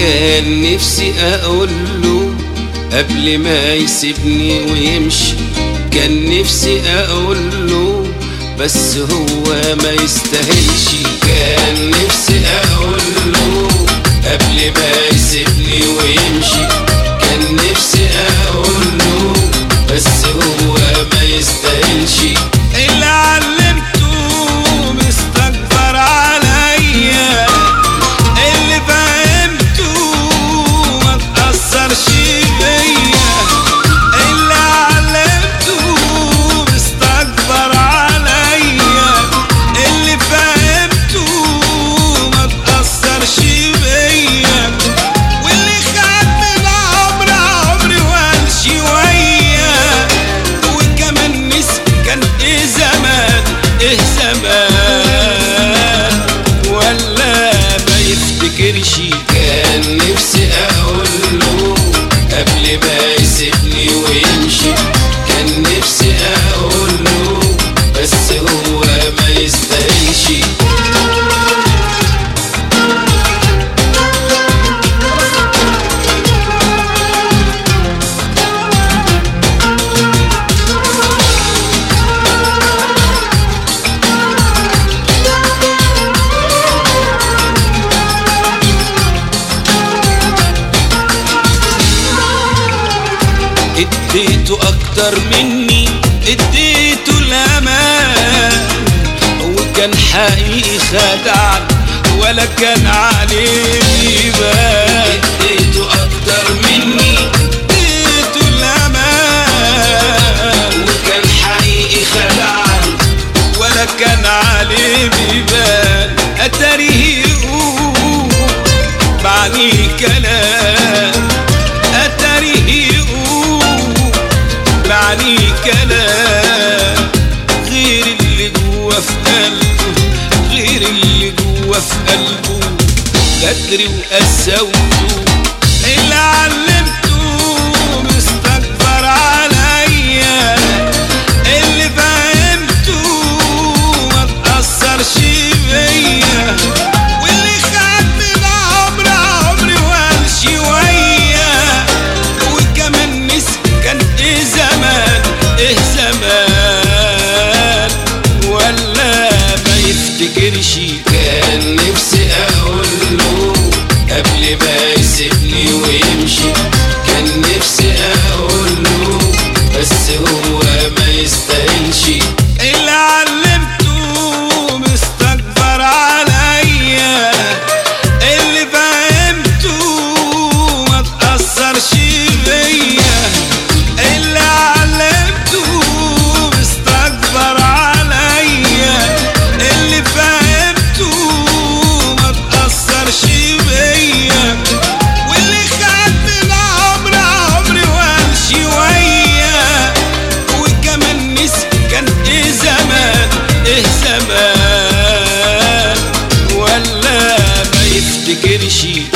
كان نفسي اقول له قبل ما يسيبني ويمشي كان نفسي اقول له بس هو ما يستاهلش كان نفسي اقول له قبل ما يسيبني ويمشي كان نفسي اقول له بس هو ما يستاهلش اللي علمته مستكبر عليا اللي فهمته ما تأثرش بيا اللي علمته مستكبر عليا اللي فهمته ما تأثرش بيا واللي خد من عمر عمري وقال شوية وكمان نسي كان ايه زمان ايه زمان ولا ما يفتكرش كان نفسي اقول له قبل ما يسيبني ويمشي كان نفسي اقول له بس هو ما يستاهلش اديته اكتر مني اديته الامان وكان حقيقي خدعني ولا كان عليه بال اديته اكتر مني اديته الامان وكان حقيقي خدعني ولا كان عليه بال اتاريه يقول معني كلام اتاريه يقول معني كلام غير اللي جوا في قلبه غير اللي جوا في قلبه غدر وقساوته اللي علمته مستكبر عليا اللي فهمته ما تأثرش بيا واللي خد من عمر عمري وقال شوية وكمان نسي كان ايه زمان ايه زمان ولا ما يفتكرش كان نفسي اقول له قبل ما يسيبني ويمشي كان نفسي اقول له بس هو ما يستاهلش اللي علمته مستكبر عليا اللي فهمته ما تأثرش بيا اللي علمته مستكبر عليا اللي فهمته ما تأثرش بيا واللي خد من عمر عمري وقال شوية وكمان نسي كان ايه زمان ايه زمان ولا ما يفتكرش